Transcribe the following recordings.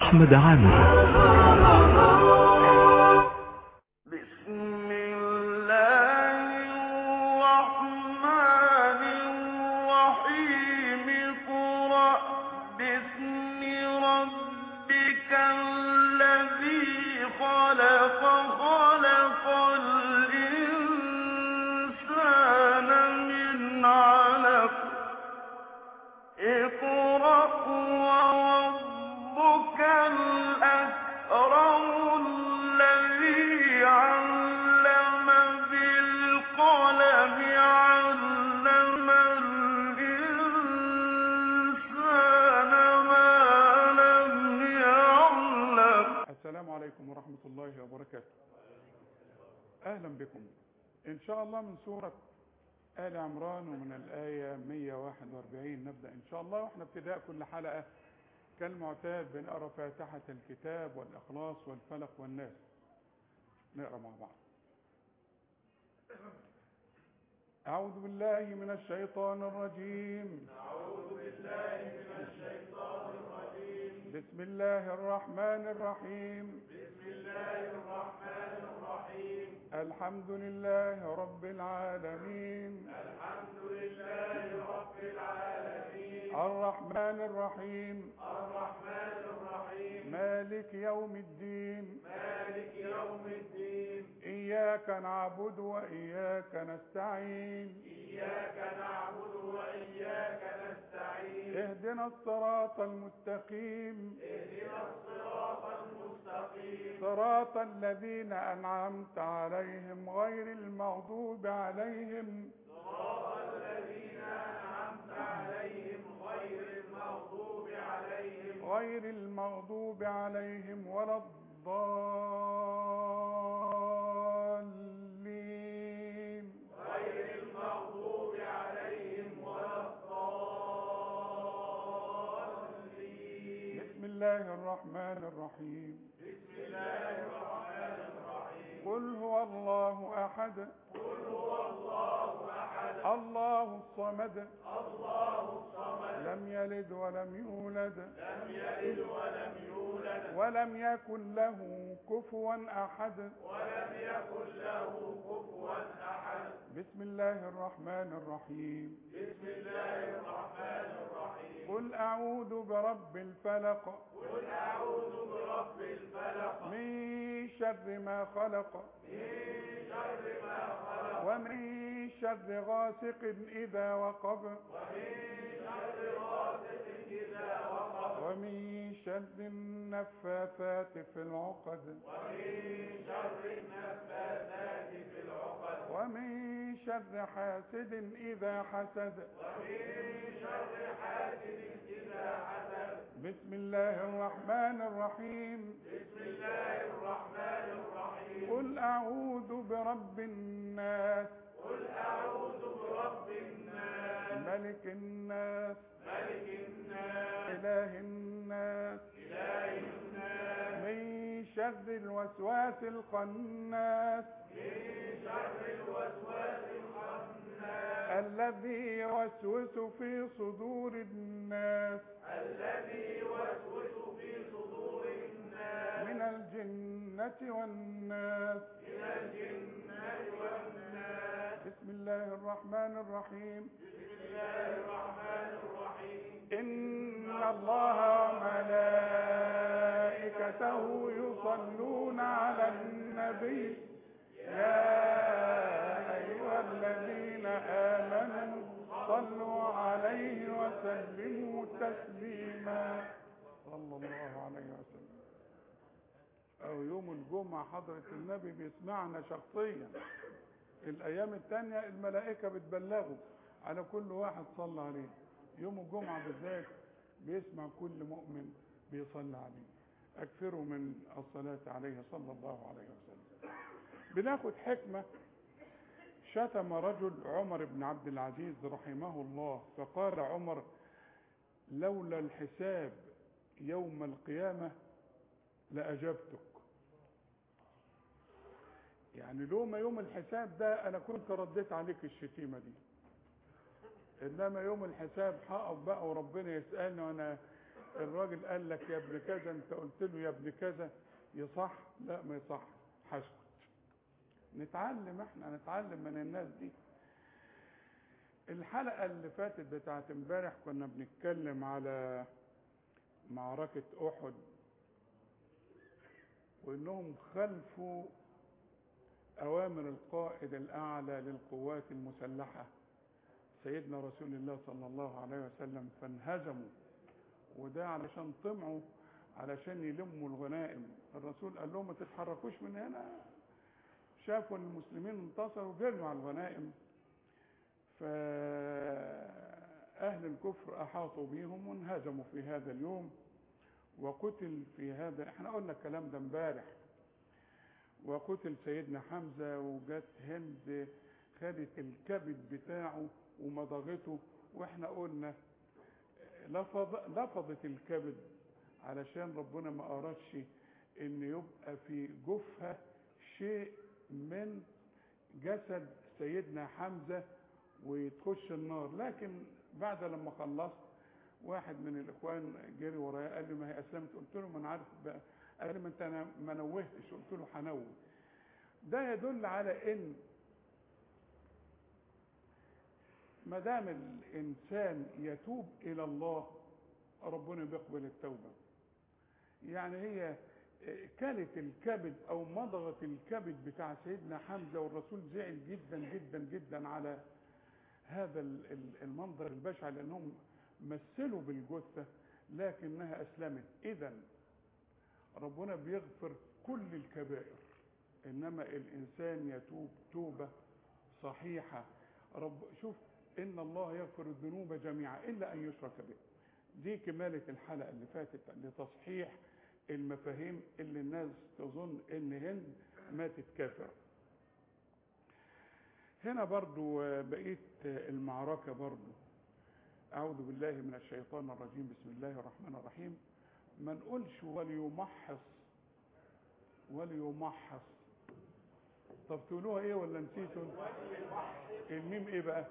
أحمد عامر بسم الله الرحمن الرحيم اقرأ باسم ربك الذي خلق خلق الإنسان من علق اقرأ وربك الأكرم الذي علم بالقلم علم الإنسان ما لم يعلم السلام عليكم ورحمة الله وبركاته أهلا بكم إن شاء الله من سورة آل عمران ومن الآية 141 نبدأ إن شاء الله وإحنا ابتداء كل حلقة كالمعتاد بنقرأ فاتحة الكتاب والإخلاص والفلق والناس نقرأ مع بعض أعوذ بالله من الشيطان الرجيم أعوذ بالله من الشيطان الرجيم بسم الله الرحمن الرحيم الحمد لله رب العالمين الحمد لله رب العالمين الرحمن الرحيم الرحمن الرحيم مالك يوم الدين مالك يوم الدين إياك نعبد وإياك نستعين إياك نعبد وإياك نستعين اهدنا الصراط المستقيم صراط الذين أنعمت عليهم غير المغضوب عليهم صراط الذين أنعمت عليهم غير المغضوب عليهم غير المغضوب عليهم ولا الضالين غير المغضوب عليهم ولا الضالين بسم الله الرحمن الرحيم قل هو الله أحد قل هو الله أحد الله الصمد الله الصمد لم يلد ولم يولد لم يلد ولم يولد ولم يكن له كفوا أحد ولم يكن له كفوا أحد بسم الله الرحمن الرحيم بسم الله الرحمن الرحيم قل أعوذ برب الفلق من شر ما خلق من شر ما خلق ومن شر غاسق إذا وقب ومن شر غاسق إذا وقب ومن شر النفاثات في العقد ومن شر النفاثات في العقد ومن شر حاسد إذا حسد بسم الله الرحمن الرحيم بسم الله الرحمن الرحيم قل أعوذ برب الناس قل أعوذ برب الناس ملك الناس ملك الناس إله الناس إله الناس من شر الوسواس الخناس الذي يوسوس في صدور الناس الذي يوسوس في صدور الناس من الجنة والناس من الجنة والناس بسم الله الرحمن الرحيم بسم الله الرحمن الرحيم إن الله وملائكته يصلون على النبي يا أيها الذين آمنوا صلوا عليه وسلموا تسليما صلى الله عليه وسلم أو يوم الجمعة حضرة النبي بيسمعنا شخصيا الأيام التانية الملائكة بتبلغوا على كل واحد صلى عليه يوم الجمعة بالذات بيسمع كل مؤمن بيصلي عليه أكثروا من الصلاة عليه صلى الله عليه وسلم بناخد حكمة شتم رجل عمر بن عبد العزيز رحمه الله فقال عمر لولا الحساب يوم القيامة لأجبتك يعني لوما يوم الحساب ده أنا كنت رديت عليك الشتيمة دي إنما يوم الحساب هقف بقى وربنا يسألني وأنا الراجل قال لك يا ابن كذا انت قلت له يا ابن كذا يصح لا ما يصح هسكت نتعلم احنا نتعلم من الناس دي الحلقة اللي فاتت بتاعت امبارح كنا بنتكلم على معركة أحد وإنهم خلفوا أوامر القائد الأعلى للقوات المسلحة سيدنا رسول الله صلى الله عليه وسلم فانهزموا وده علشان طمعوا علشان يلموا الغنائم الرسول قال لهم ما تتحركوش من هنا شافوا المسلمين انتصروا جروا على الغنائم فأهل الكفر أحاطوا بهم وانهزموا في هذا اليوم وقتل في هذا احنا قلنا الكلام ده امبارح وقتل سيدنا حمزة وجت هند خدت الكبد بتاعه ومضغته واحنا قلنا لفظ لفظت الكبد علشان ربنا ما أرادش ان يبقى في جوفها شيء من جسد سيدنا حمزة وتخش النار لكن بعد لما خلصت واحد من الاخوان جري ورايا قال لي ما هي اسلمت قلت له ما انا عارف بقى قال لي ما انت انا ما نوهتش قلت له هنوه ده يدل على ان ما دام الانسان يتوب الى الله ربنا بيقبل التوبه يعني هي كلت الكبد او مضغت الكبد بتاع سيدنا حمزه والرسول زعل جدا جدا جدا على هذا المنظر البشع لانهم مثلوا بالجثه لكنها اسلمت اذا ربنا بيغفر كل الكبائر انما الانسان يتوب توبه صحيحه رب شوف ان الله يغفر الذنوب جميعا الا ان يشرك به دي كماله الحلقه اللي فاتت لتصحيح المفاهيم اللي الناس تظن ان هند ماتت كافره هنا برضو بقيت المعركة برضو أعوذ بالله من الشيطان الرجيم بسم الله الرحمن الرحيم ما نقولش وليمحص وليمحص طب تقولوها ايه ولا نسيتوا الميم ايه بقى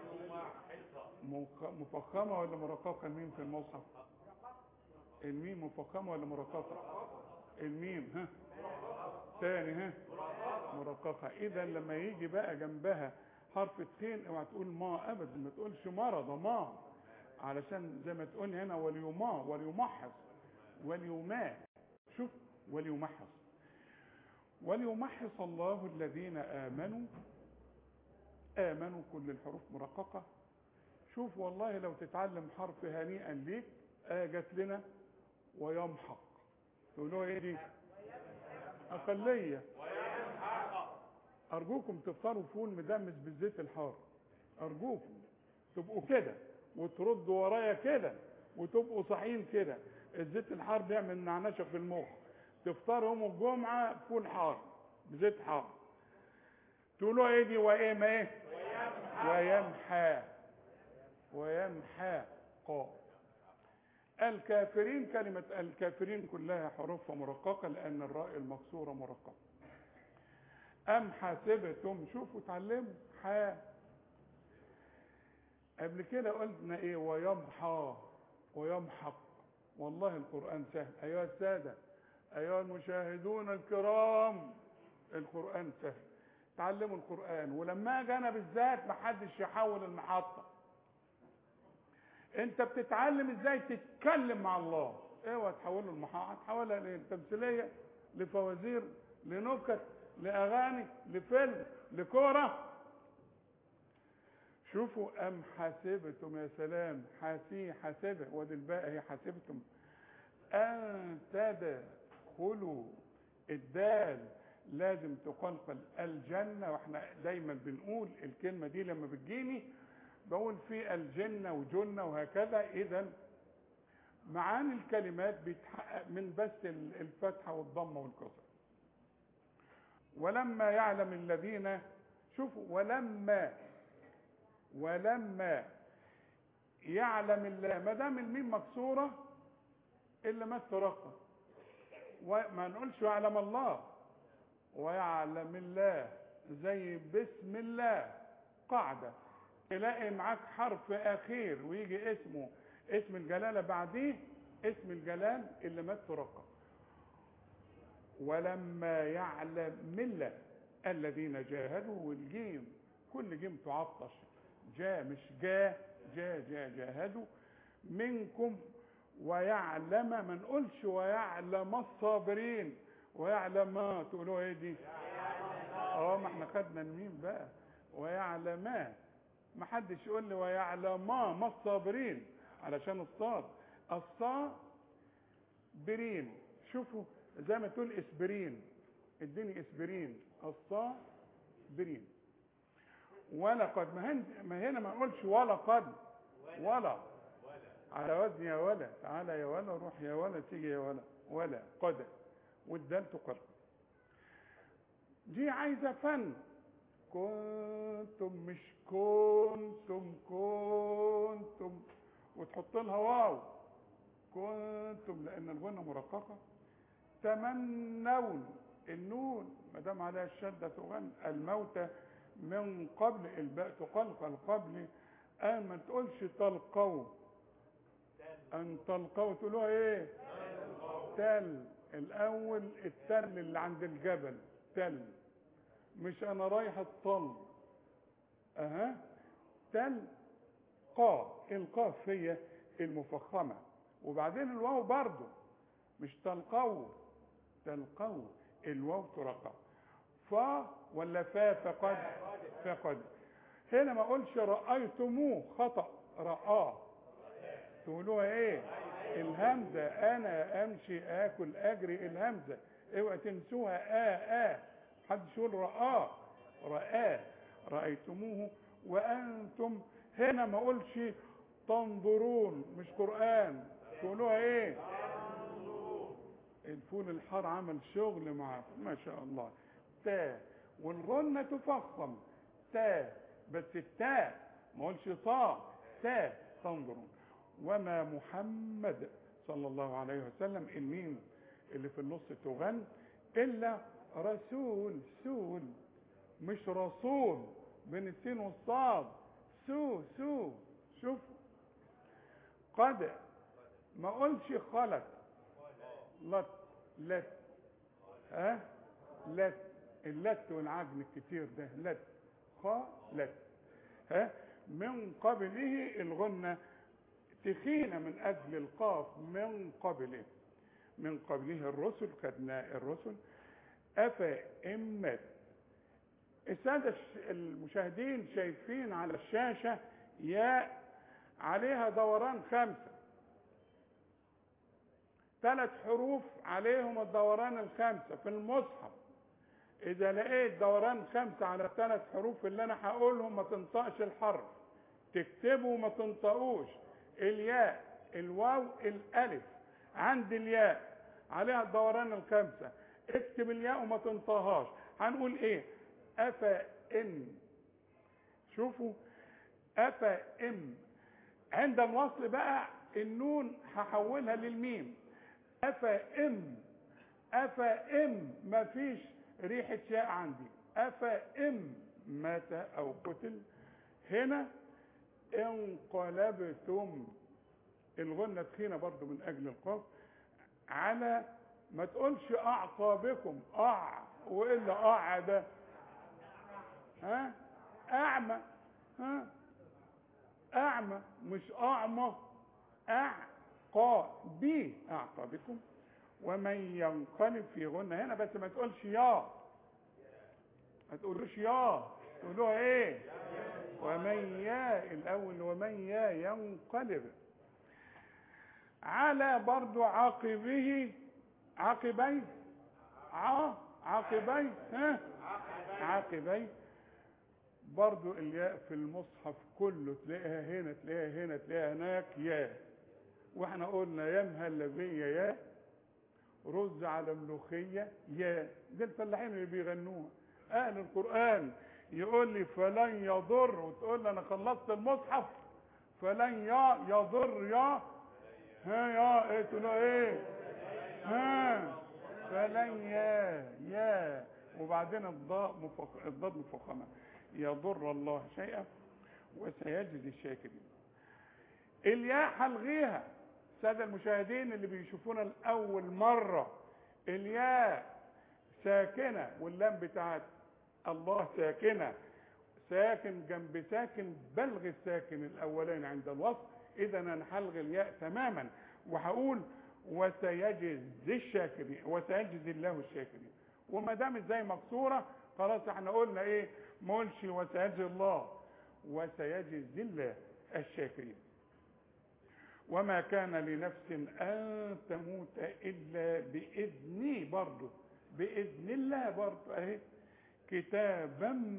مفخمة ولا مرققة الميم في المصحف الميم مفخمة ولا مرققة الميم ها تاني ها مرققة اذا لما يجي بقى جنبها حرف التين اوعى تقول ما ابدا ما تقولش مرض ما علشان زي ما تقول هنا وليما وليمحص وليما شوف وليمحص وليمحص الله الذين امنوا امنوا كل الحروف مرققة شوف والله لو تتعلم حرف هنيئا ليك آه جت لنا ويمحق تقولوا ايه دي اقليه ارجوكم تفطروا فول مدمس بالزيت الحار ارجوكم تبقوا كده وتردوا ورايا كده وتبقوا صاحيين كده الزيت الحار بيعمل نعنشه في المخ تفطروا يوم الجمعه فول حار بزيت حار تقولوا ايه دي وايه ما ايه ويمحى ويمحى قا الكافرين كلمة الكافرين كلها حروفها مرققة لأن الراء المكسورة مرققة أم حسبتم شوفوا اتعلموا حا قبل كده قلنا ايه ويمحى ويمحق والله القرآن سهل أيها السادة أيها المشاهدون الكرام القرآن سهل تعلموا القرآن ولما اجي انا بالذات محدش يحول المحطة انت بتتعلم ازاي تتكلم مع الله اوعى تحوله المحطة هتحولها لتمثيلية لفوازير لنكت لاغاني لفيلم لكوره شوفوا ام حسبتم يا سلام حاسي حسبه ودي الباقي هي حسبتم ان تدخلوا الدال لازم تقلقل الجنة واحنا دايما بنقول الكلمة دي لما بتجيني بقول في الجنة وجنة وهكذا اذا معاني الكلمات بيتحقق من بس الفتحة والضمة والكسر ولما يعلم الذين شوفوا ولما ولما يعلم الله ما دام الميم مكسوره الا ما ترقى وما نقولش يعلم الله ويعلم الله زي بسم الله قاعده تلاقي معاك حرف اخير ويجي اسمه اسم الجلاله بعديه اسم الجلال اللي مات ترقب ولما يعلم ملة الذين جاهدوا والجيم كل جيم تعطش جاء مش جاء جاء جاء جاهدوا منكم ويعلم ما نقولش ويعلم الصابرين ويعلم ما تقولوا ايه دي اه ما احنا خدنا الميم بقى ويعلما ما حدش يقول لي ويعلما ما الصابرين علشان الصاد الصابرين شوفوا زي ما تقول اسبرين اديني اسبرين الصابرين ولقد ما, هن ما هنا ما اقولش ولقد ولا على وزن يا ولا تعالى يا ولا روح يا ولا تيجي يا ولا ولا قد والدال تقر دي عايزه فن كنتم مش كنتم كنتم وتحط لها واو كنتم لان الغنه مرققه تمنون النون ما دام عليها الشده تغن الموت من قبل الباء تقلقل قبل ان ما تقولش تلقوا ان تلقوا تقولوها ايه تل الاول التل اللي عند الجبل تل مش انا رايح الطل اها تل قا القاف هي المفخمه وبعدين الواو برضه مش تلقوا تلقوا الواو ترقى فا ولا فا فقد فقد هنا ما اقولش رايتموه خطا رآه تقولوها ايه الهمزه انا امشي اكل اجري الهمزه اوعى تنسوها اه اه محدش يقول رآه رآه رأيتموه وأنتم هنا ما اقولش تنظرون مش قرآن تقولوها ايه الفول الحار عمل شغل معاكم ما شاء الله تا والغنة تفخم تا بس التاء ما اقولش طا تا تنظرون وما محمد صلى الله عليه وسلم الميم اللي في النص تغن الا رسول سول مش رسول بين السين والصاد سو سو شوف قد ما قلش خلت لت لت ها لت اللت والعجن الكتير ده لت خالت ها من قبله الغنة تخينة من أجل القاف من قبله من قبله الرسل خدنا الرسل أفإمت السادة المشاهدين شايفين على الشاشة ياء عليها دوران خمسة ثلاث حروف عليهم الدوران الخمسة في المصحف إذا لقيت دوران خمسة على الثلاث حروف اللي أنا هقولهم ما تنطقش الحرف تكتبوا ما تنطقوش الياء الواو الألف عند الياء عليها الدوران الخمسة اكتب الياء وما تنطقهاش هنقول ايه أفا إن شوفوا أفا إم عند الوصل بقى النون هحولها للميم أفا إم أفا إم مفيش ريحة شاء عندي أفا إم مات أو قتل هنا انقلبتم الغنة تخينة برضو من أجل القاف على ما تقولش أعقابكم أع وإلا أع ده ها أعمى ها أعمى مش أعمى أعقى بي أعقابكم ومن ينقلب في غنة هنا بس ما تقولش يا ما تقولوش يا تقولوها ايه ومن يا الاول ومن يا ينقلب على برضو عاقبه عاقبيه ع عاقبيه ها عاقبيه برضو الياء في المصحف كله تلاقيها هنا تلاقيها هنا تلاقيها هناك يا واحنا قلنا يا مهلبيه يا رز على ملوخيه يا دي الفلاحين اللي بيغنوها اهل القران يقول لي فلن يضر وتقول لي انا خلصت المصحف فلن يا يضر يا ها يا ايه تقول ايه ها فلن يا يا وبعدين الضاء مفخ... الضاد مفخمه يضر الله شيئا وسيجزي الشاكرين الياء هلغيها السادة المشاهدين اللي بيشوفونا لأول مرة الياء ساكنة واللام بتاعت الله ساكنة ساكن جنب ساكن بلغ الساكن الأولاني عند الوصف إذا أنا هلغي الياء تماما وهقول وسيجزي الشاكرين وسيجزي الله الشاكرين وما دام ازاي مكسوره خلاص احنا قلنا ايه ما قلش وسيجزي الله وسيجزي الله الشاكرين وما كان لنفس ان تموت الا باذني برضه باذن الله برضه اهي كتابا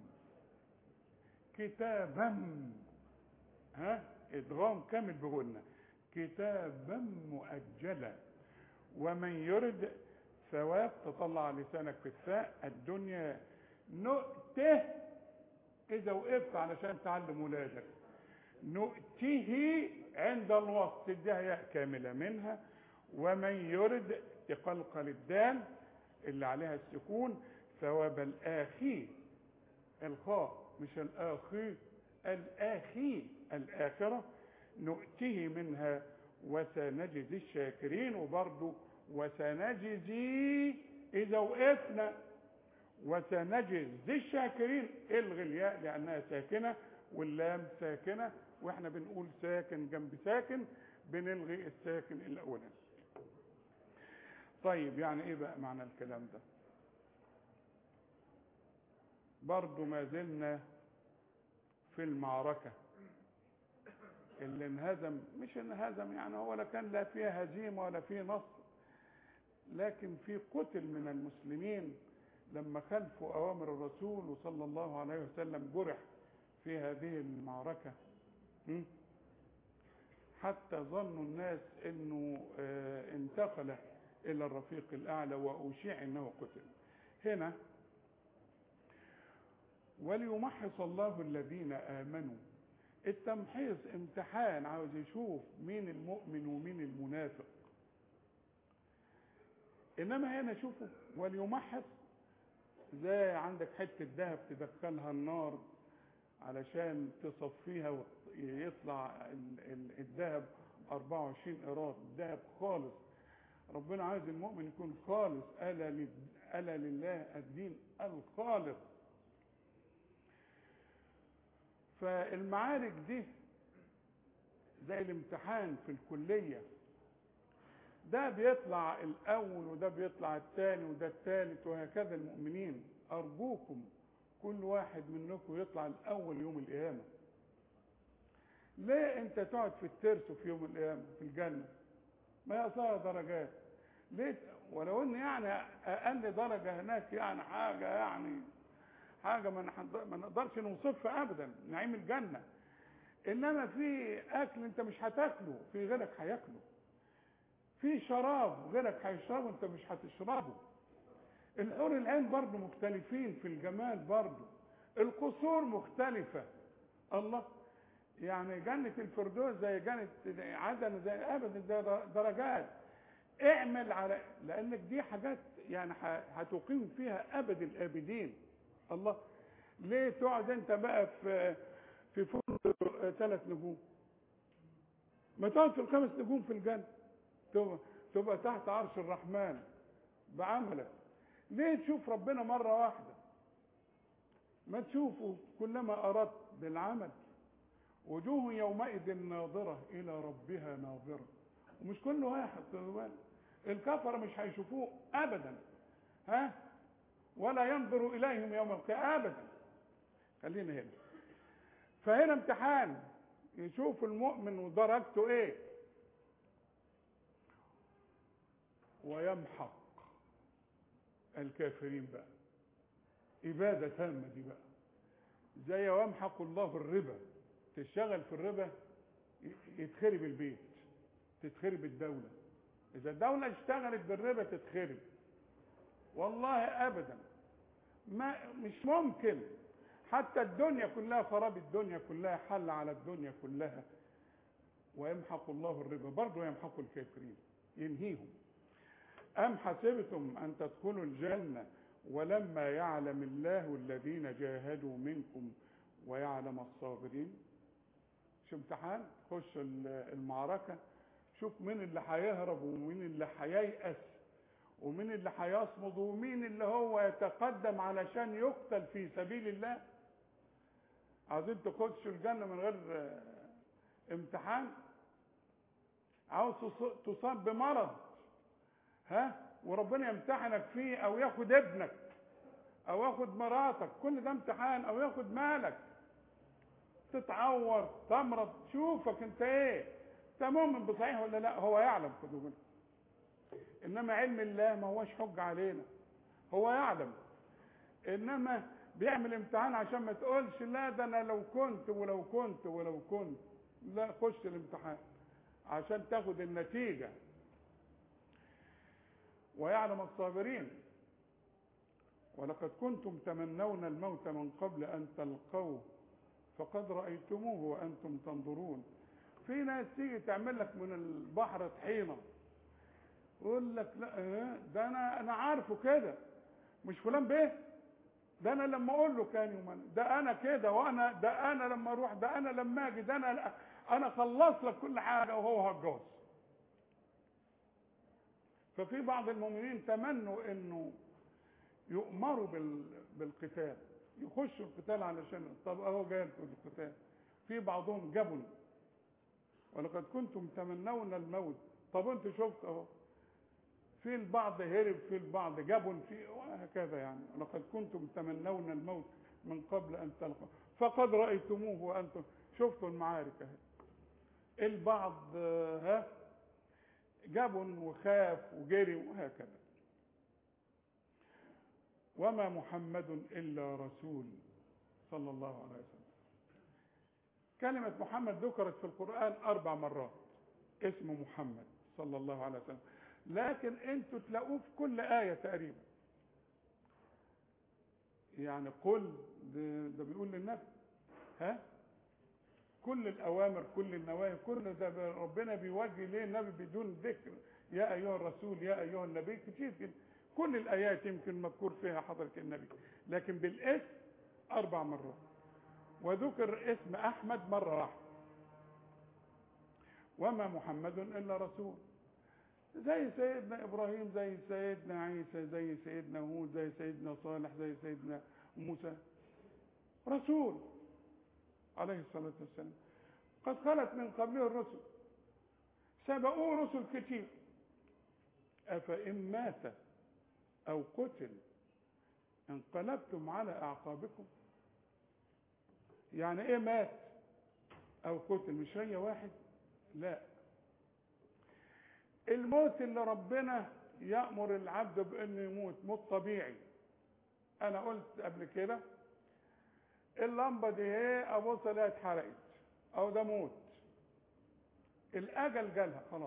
كتابا ها ادغام كامل بقولنا كتابا مؤجلا ومن يرد ثواب تطلع لسانك في الثاء الدنيا نؤته اذا وقفت علشان تعلم ولادك نؤته عند الوقت تديها ياء كامله منها ومن يرد تقلقل الدال اللي عليها السكون ثواب الاخي الخاء مش الاخي الاخي الاخره نؤتيه منها وسنجزي الشاكرين وبرضه وسنجزي اذا وقفنا وسنجزي الشاكرين الغي الياء لانها ساكنه واللام ساكنه واحنا بنقول ساكن جنب ساكن بنلغي الساكن الاولاني طيب يعني ايه بقى معنى الكلام ده برضو ما زلنا في المعركه اللي انهزم مش انهزم يعني هو لا كان لا فيها هزيمه ولا فيه نصر لكن في قتل من المسلمين لما خلفوا اوامر الرسول صلى الله عليه وسلم جرح في هذه المعركه م? حتى ظنوا الناس انه آه انتقل الى الرفيق الاعلى واشيع انه قتل هنا وليمحص الله الذين امنوا التمحيص امتحان عاوز يشوف مين المؤمن ومين المنافق انما هنا شوفوا وليمحص زي عندك حته ذهب تدخلها النار علشان تصفيها ويطلع الذهب 24 قيراط ذهب خالص ربنا عايز المؤمن يكون خالص الا الا لله الدين الخالص فالمعارك دي زي الامتحان في الكلية ده بيطلع الأول وده بيطلع الثاني وده الثالث وهكذا المؤمنين أرجوكم كل واحد منكم يطلع الأول يوم القيامة ليه أنت تقعد في الترس في يوم القيامة في الجنة ما هي أصلها درجات ليه ولو ان يعني اقل درجه هناك يعني حاجه يعني حاجه ما نقدرش نوصفها ابدا نعيم الجنه انما في اكل انت مش هتاكله في غيرك هياكله في شراب غيرك هيشربه انت مش هتشربه الحور العين برضه مختلفين في الجمال برضه القصور مختلفة الله يعني جنة الفردوس زي جنة عدن زي ابدا زي درجات اعمل على لانك دي حاجات يعني هتقيم فيها ابد الابدين الله ليه تقعد انت بقى في في فندق ثلاث نجوم ما تقعد في الخمس نجوم في الجنه تبقى, تبقى تحت عرش الرحمن بعملك ليه تشوف ربنا مره واحده ما تشوفه كلما اردت بالعمل وجوه يومئذ ناظره الى ربها ناظره ومش كل واحد الكفر مش هيشوفوه ابدا ها ولا ينظر اليهم يوم القيامه ابدا خلينا هنا فهنا امتحان يشوف المؤمن ودرجته ايه ويمحق الكافرين بقى إبادة تامة دي بقى زي ويمحق الله الربا تشتغل في الربا يتخرب البيت تتخرب الدولة إذا الدولة اشتغلت بالربا تتخرب والله أبدا ما مش ممكن حتى الدنيا كلها خراب الدنيا كلها حل على الدنيا كلها ويمحق الله الربا برضه يمحق الكافرين ينهيهم أم حسبتم أن تدخلوا الجنة ولما يعلم الله الذين جاهدوا منكم ويعلم الصابرين مش امتحان تخش المعركة شوف مين اللي هيهرب ومين اللي هييأس ومين اللي هيصمد ومين اللي هو يتقدم علشان يقتل في سبيل الله عايزين تخشوا الجنة من غير آه، امتحان عاوز تص- تصاب بمرض ها وربنا يمتحنك فيه او ياخد ابنك او ياخد مراتك كل ده امتحان او ياخد مالك تتعور تمرض شوفك انت ايه انت مؤمن بصحيح ولا لا هو يعلم خدوا بالك انما علم الله ما هوش حجة علينا هو يعلم انما بيعمل امتحان عشان ما تقولش لا ده انا لو كنت ولو كنت ولو كنت لا خش الامتحان عشان تاخد النتيجة ويعلم الصابرين ولقد كنتم تمنون الموت من قبل ان تلقوه فقد رأيتموه وانتم تنظرون في ناس تيجي تعمل لك من البحر طحينه يقول لك لا اه، ده انا انا عارفه كده مش فلان بيه ده انا لما اقول له كان يوم ده انا كده وانا ده انا لما اروح ده انا لما اجي ده انا انا خلص لك كل حاجه وهو هجوز ففي بعض المؤمنين تمنوا انه يؤمروا بال... بالقتال يخشوا القتال علشان طب اهو جاي لكم القتال في بعضهم جبن ولقد كنتم تمنون الموت طب انت شفت اهو في البعض هرب في البعض جبن في وهكذا يعني لقد كنتم تمنون الموت من قبل ان تلقوا فقد رايتموه وانتم شفتوا المعارك اهي البعض آه، ها جبن وخاف وجري وهكذا وما محمد الا رسول صلى الله عليه وسلم كلمة محمد ذكرت في القرآن أربع مرات اسمه محمد صلى الله عليه وسلم لكن انتوا تلاقوه في كل آية تقريبا يعني قل ده, ده بيقول للنبي ها كل الأوامر كل النواهي كل ده ربنا بيوجه ليه النبي بدون ذكر يا أيها الرسول يا أيها النبي كتير كده كل الآيات يمكن مذكور فيها حضرة النبي لكن بالاسم أربع مرات وذكر اسم أحمد مرة واحدة وما محمد إلا رسول زي سيدنا ابراهيم زي سيدنا عيسى زي سيدنا هود زي سيدنا صالح زي سيدنا موسى رسول عليه الصلاه والسلام قد خلت من قبله الرسل سبقوه رسل كتير افان مات او قتل انقلبتم على اعقابكم يعني ايه مات او قتل مش هي واحد لا الموت اللي ربنا يأمر العبد بأنه يموت موت طبيعي أنا قلت قبل كده اللمبة دي هي أبص الاقيها اتحرقت أو ده موت الأجل جالها خلاص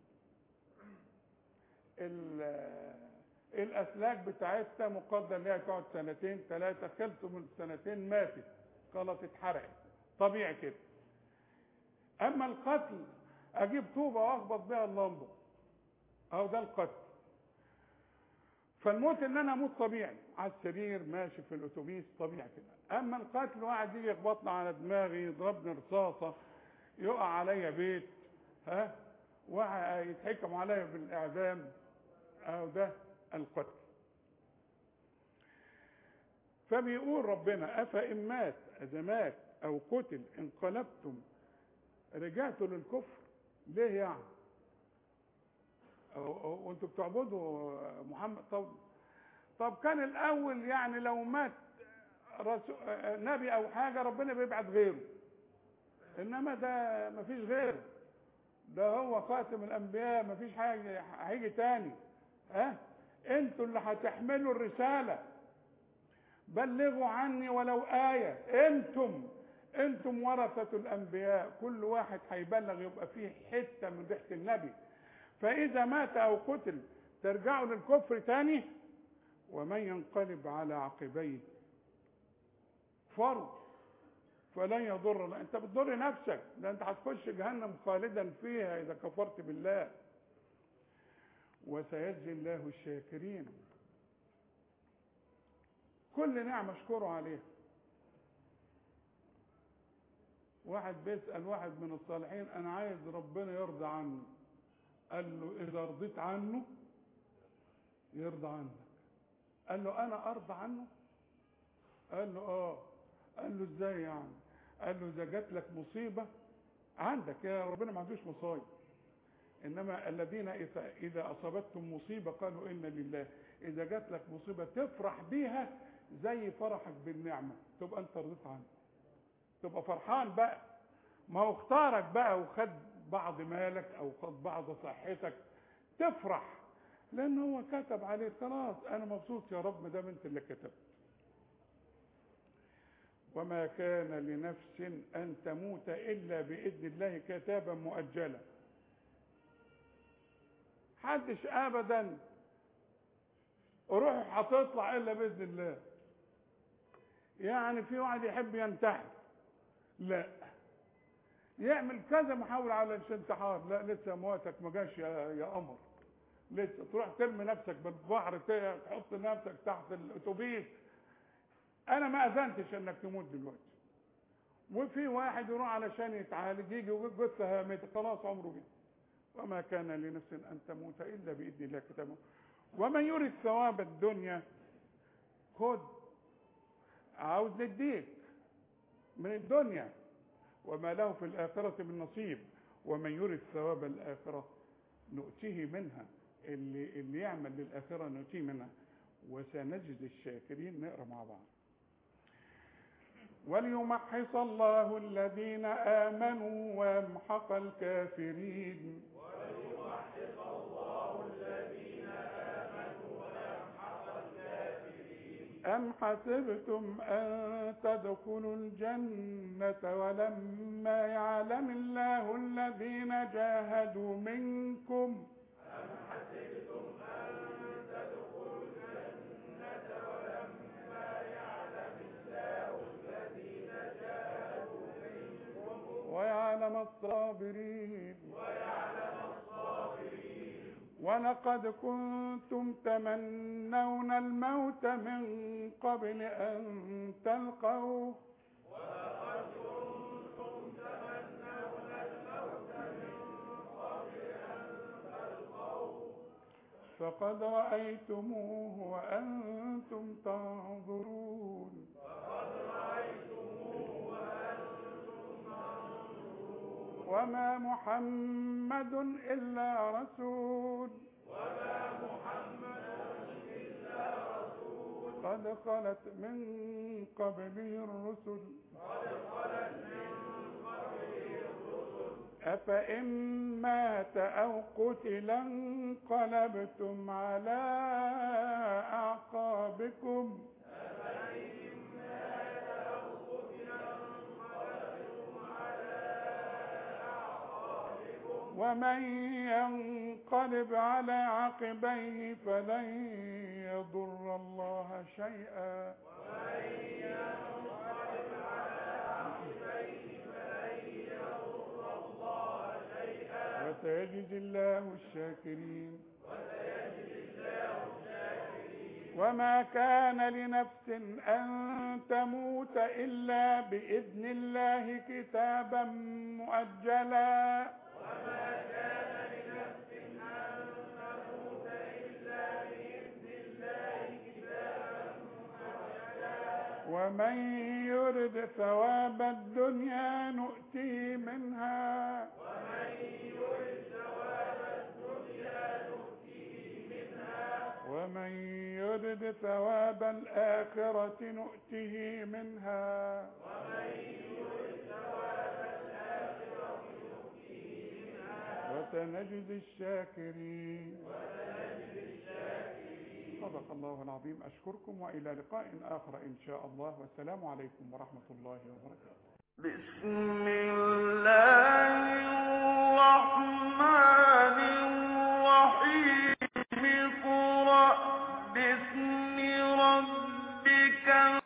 ال- الأسلاك بتاعتها مقدر إن هي تقعد سنتين ثلاثة خلصوا من السنتين ماتت خلاص اتحرقت طبيعي كده أما القتل أجيب طوبة وأخبط بيها اللمبة أو ده القتل فالموت ان انا اموت طبيعي على السرير ماشي في الاتوبيس طبيعي كده اما القتل واحد يجي يخبطني على دماغي يضربني رصاصه يقع عليا بيت ها واحد يتحكم عليا بالاعدام او ده القتل فبيقول ربنا افان مات اذا مات او قتل انقلبتم رجعتوا للكفر ليه يعني وانتوا بتعبدوا محمد طب طب كان الاول يعني لو مات رسول نبي او حاجه ربنا بيبعت غيره انما ده مفيش غيره ده هو خاتم الانبياء مفيش حاجه هيجي تاني ها انتوا اللي هتحملوا الرساله بلغوا عني ولو ايه انتم انتم ورثه الانبياء كل واحد هيبلغ يبقى فيه حته من ريحه النبي فإذا مات أو قتل ترجعوا للكفر تاني ومن ينقلب على عقبيه فرض فلن يضر لا انت بتضر نفسك ده انت هتخش جهنم خالدا فيها اذا كفرت بالله وسيجزي الله الشاكرين كل نعمه اشكره عليها واحد بيسال واحد من الصالحين انا عايز ربنا يرضى عني قال له اذا رضيت عنه يرضى عنك قال له انا ارضى عنه قال له اه قال له ازاي يعني قال له اذا جات لك مصيبه عندك يا ربنا ما عندوش مصايب انما الذين اذا اذا اصابتهم مصيبه قالوا انا لله اذا جات لك مصيبه تفرح بيها زي فرحك بالنعمه تبقى انت رضيت عنه تبقى فرحان بقى ما هو اختارك بقى وخد بعض مالك او خد بعض صحتك تفرح لان هو كتب عليه خلاص انا مبسوط يا رب ما دام انت اللي كتبت وما كان لنفس ان تموت الا باذن الله كتابا مؤجلا حدش ابدا روح هتطلع الا باذن الله يعني في واحد يحب ينتحر لا يعمل كذا محاولة على الانتحار لا لسه امواتك ما جاش يا, يا قمر لسه تروح ترمي نفسك بالبحر تحط نفسك تحت الاتوبيس انا ما اذنتش انك تموت دلوقتي وفي واحد يروح علشان يتعالج يجي جثه ميت خلاص عمره جه وما كان لنفس ان تموت الا باذن الله كتابه ومن يريد ثواب الدنيا خد عاوز نديك من الدنيا وما له في الآخرة من نصيب ومن يريد ثواب الآخرة نؤتيه منها اللي, اللي يعمل للآخرة نؤتيه منها وسنجد الشاكرين نقرأ مع بعض وليمحص الله الذين آمنوا ويمحق الكافرين وليمحص الله الذين آمنوا ويمحق الكافرين أم حسبتم أن تدخلوا الجنة ولما يعلم الله الذين جاهدوا منكم أم حسبتم أن تدخلوا الجنة ولما يعلم الله الذين جاهدوا منكم ويعلم الصابرين ويعلم الصابرين ولقد كنتم تمنون الموت من قبل أن تلقوه ولقد كنتم تمنون الموت من قبل أن تلقوه فقد رأيتموه وأنتم تنظرون فقد رأيتموه وأنتم تنظرون وما محمد إلا رسول وما محمد إلا رسول قد خلت من قبله الرسل قد خلت من قبله الرسل أفإن مات أو قتل انقلبتم على أعقابكم أفإن مات أو قتل انقلبتم على أعقابكم ومن ينقلب على عقبيه فلن يضر الله شيئا ومن ينقلب على عقبيه فلن يضر الله شيئا وسيجزي الله الشاكرين وسيجزي الله الشاكرين وما كان لنفس أن تموت إلا بإذن الله كتابا مؤجلا وما كان لنفس أن تموت إلا بإذن الله كتابا مؤجلا ومن يرد ثواب الدنيا نؤتيه منها ومن يرد ثواب الدنيا نؤتيه منها ومن يرد ثواب الآخرة نؤته منها ومن يرد ثواب الآخرة نؤتيه منها وسنجزي الشاكرين وسنجزي الشاكرين صدق الله العظيم أشكركم وإلى لقاء آخر إن شاء الله والسلام عليكم ورحمة الله وبركاته بسم الله